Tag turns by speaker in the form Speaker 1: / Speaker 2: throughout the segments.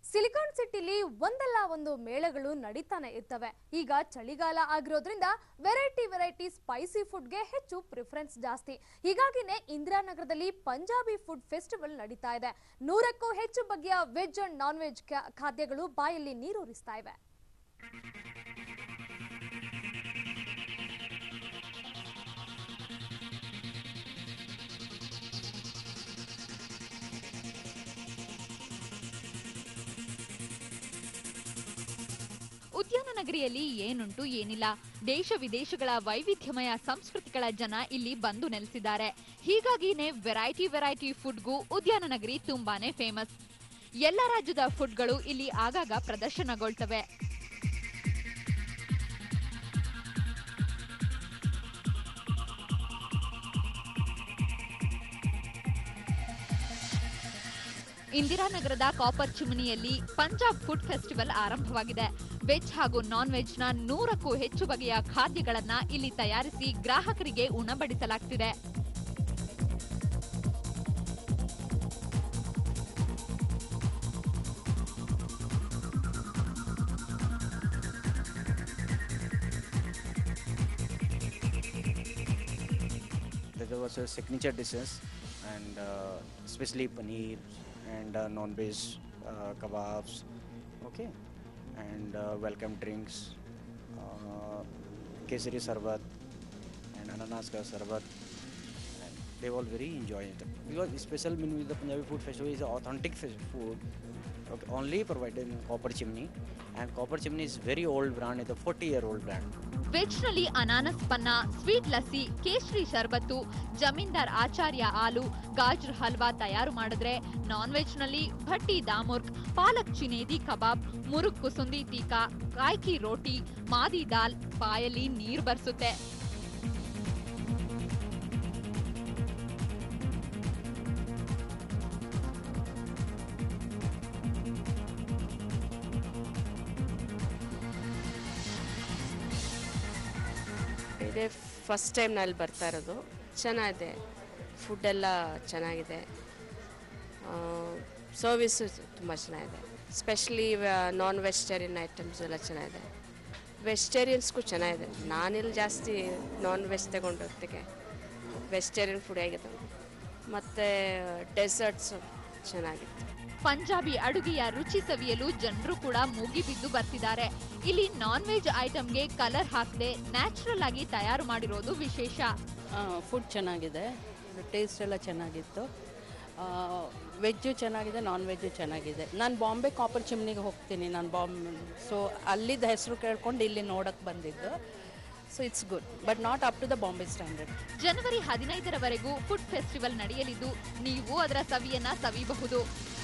Speaker 1: Silicon ಸಿಟಿಲಿ ಒಂದಲ್ಲ ಒಂದು ಮೇಳಗಳು ನಡೀತಾನೆ ಇರ್ತವೆ ಈಗ ಚಳಿಗಾಲ ಆಗಿರೋದ್ರಿಂದ ವೆರೈಟಿ ವೆರೈಟಿ ಸ್ಪೈಸಿ ಫುಡ್ಗೆ ಹೆಚ್ಚು ಪ್ರಿಫರೆನ್ಸ್ ಜಾಸ್ತಿ ಹೀಗಾಗಿನೇ ಇಂದಿರಾನಗರದಲ್ಲಿ ಪಂಜಾಬಿ ಫುಡ್ ಫೆಸ್ಟಿವಲ್ ನಡೀತಾ ಇದೆ ನೂರಕ್ಕೂ ಹೆಚ್ಚು ಬಗೆಯ ವೆಜ್ ಅಂಡ್ ನಾನ್ ವೆಜ್ ಖಾದ್ಯಗಳು ಬಾಯಲ್ಲಿ ನೀರೂರಿಸ್ತಾ ಇವೆ
Speaker 2: ಉದ್ಯಾನ ನಗರಿಯಲ್ಲಿ ಏನುಂಟು ಏನಿಲ್ಲ ದೇಶ ವಿದೇಶಗಳ ವೈವಿಧ್ಯಮಯ ಸಂಸ್ಕೃತಿಗಳ ಜನ ಇಲ್ಲಿ ಬಂದು ನೆಲೆಸಿದ್ದಾರೆ ಹೀಗಾಗಿನೇ ವೆರೈಟಿ ವೆರೈಟಿ ಫುಡ್ಗೂ ಉದ್ಯಾನ ನಗರಿ ತುಂಬಾನೇ ಫೇಮಸ್ ಎಲ್ಲ ರಾಜ್ಯದ ಫುಡ್ಗಳು ಇಲ್ಲಿ ಆಗಾಗ ಪ್ರದರ್ಶನಗೊಳ್ತವೆ ಇಂದಿರಾನಗರದ ಕಾಪರ್ ಚಿಮನಿಯಲ್ಲಿ ಪಂಜಾಬ್ ಫುಡ್ ಫೆಸ್ಟಿವಲ್ ಆರಂಭವಾಗಿದೆ ವೆಜ್ ಹಾಗೂ ನಾನ್ ವೆಜ್ನ ನೂರಕ್ಕೂ ಹೆಚ್ಚು ಬಗೆಯ ಖಾದ್ಯಗಳನ್ನ ಇಲ್ಲಿ ತಯಾರಿಸಿ ಗ್ರಾಹಕರಿಗೆ ಉಣಬಡಿಸಲಾಗ್ತಿದೆ
Speaker 3: There was a signature dishes and uh, especially paneer and uh, non-veg uh, kebabs, okay, and uh, welcome drinks, uh, kesari sarbat and ananas ka sarbat. And they all very enjoy it because special menu with the Punjabi food festival is authentic fish food. Okay, only provided in Copper Chimney, and Copper Chimney is very old brand. It's a 40-year-old brand.
Speaker 2: ವೆಜ್ನಲ್ಲಿ ಅನಾನಸ್ ಪನ್ನ sweet lassi ಕೇಸರಿ ಶರ್ಬತ್ತು ಜಮೀನ್ದಾರ್ ಆಚಾರ್ಯ ಹಾಲು ಗಾಜ್ರ್ ಹಲ್ವಾ ತಯಾರು ಮಾಡಿದ್ರೆ ನಾನ್ ವೆಜ್ನಲ್ಲಿ ಭಟ್ಟಿ ದಾಮುರ್ಗ್ ಪಾಲಕ್ ಚಿನೇದಿ ಕಬಾಬ್ ಮುರುಕ್ ಕುಸುಂದಿ ತೀಕಾ ಕಾಯ್ಕಿ ರೋಟಿ ಮಾದಿ ದಾಲ್ ಬಾಯಲ್ಲಿ ನೀರ್ ಬರ್ಸುತ್ತೆ
Speaker 4: ಇದೇ first time ನಲ್ಲಿ ಬರ್ತಾ ಇರೋದು ಚೆನ್ನಾಗಿದೆ ಫುಡ್ಡೆಲ್ಲ ಚೆನ್ನಾಗಿದೆ ಸರ್ವಿಸು ತುಂಬ ಚೆನ್ನಾಗಿದೆ ಸ್ಪೆಷಲಿ ನಾನ್ ವೆಜಿಟೇರಿಯನ್ ಐಟಮ್ಸ್ ಎಲ್ಲ ಚೆನ್ನಾಗಿದೆ ವೆಜಿಟೇರಿಯನ್ಸ್ಗೂ ಚೆನ್ನಾಗಿದೆ ನಾನಿಲ್ಲಿ ಜಾಸ್ತಿ ನಾನ್ ವೆಜ್ ತಗೊಂಡೋಗ್ತಿಗೆ ವೆಜಿಟೇರಿಯನ್ ಫುಡ್ ಆಗಿದೆ ಮತ್ತು ಡೆಸರ್ಟ್ಸು ಚೆನ್ನಾಗಿತ್ತು
Speaker 2: ಪಂಜಾಬಿ ಅಡುಗೆಯ ರುಚಿ ಸವಿಯಲು ಜನರು ಕೂಡ ಮುಗಿಬಿದ್ದು ಬರ್ತಿದ್ದಾರೆ ಇಲ್ಲಿ ನಾನ್ ವೆಜ್ ಐಟಮ್ಗೆ ಕಲರ್ ಹಾಕದೆ ನ್ಯಾಚುರಲ್ ಆಗಿ ತಯಾರು ಮಾಡಿರೋದು ವಿಶೇಷ
Speaker 5: ಫುಡ್ ಚೆನ್ನಾಗಿದೆ ಟೇಸ್ಟ್ ಎಲ್ಲ ಚೆನ್ನಾಗಿತ್ತು ವೆಜ್ಜು ಚೆನ್ನಾಗಿದೆ ನಾನ್ ವೆಜ್ಜು ಚೆನ್ನಾಗಿದೆ ನಾನು ಬಾಂಬೆ ಕಾಪರ್ ಚಿಮ್ನಿಗೆ ಹೋಗ್ತೀನಿ ನಾನು ಬಾಂಬ್ ಸೊ ಅಲ್ಲಿದ್ದ ಹೆಸರು ಕೇಳ್ಕೊಂಡು ಇಲ್ಲಿ ನೋಡೋಕ್ಕೆ ಬಂದಿದ್ದು so it's good but not up to the Bombay standard
Speaker 2: ಜನವರಿ ಹದಿನೈದರವರೆಗೂ ಫುಡ್ ಫೆಸ್ಟಿವಲ್ ನಡೆಯಲಿದ್ದು ನೀವು ಅದರ ಸವಿಯನ್ನ ಸವಿಬಹುದು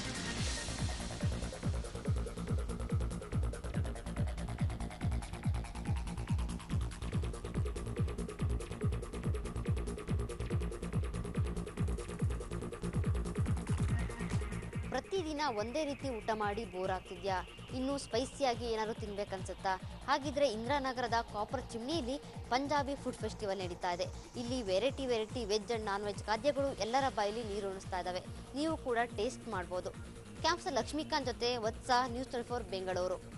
Speaker 6: ಪ್ರತಿದಿನ ಒಂದೇ ರೀತಿ ಊಟ ಮಾಡಿ ಬೋರ್ ಆಗ್ತಿದ್ಯಾ ಇನ್ನು ಸ್ಪೈಸಿಯಾಗಿ ಏನಾದ್ರು ತಿನ್ಬೇಕನ್ಸುತ್ತಾ ಹಾಗಿದ್ರೆ ಇಂದಿರಾನಗರದ ಕಾಪರ್ ಚಿಮ್ನಿಯಲ್ಲಿ ಪಂಜಾಬಿ ಫುಡ್ ಫೆಸ್ಟಿವಲ್ ನಡೀತಾ ಇದೆ ಇಲ್ಲಿ variety variety veg and non veg ಖಾದ್ಯಗಳು ಎಲ್ಲರ ಬಾಯಲ್ಲಿ ನೀರು ಉಣಿಸ್ತಾ ಇದ್ದಾವೆ ನೀವು ಕೂಡ ಟೇಸ್ಟ್ ಮಾಡ್ಬೋದು ಕ್ಯಾಂಪ್ಸ್ ಲಕ್ಷ್ಮೀಕಾಂತ್ ಜೊತೆ Vatsa news twenty four Bengaluru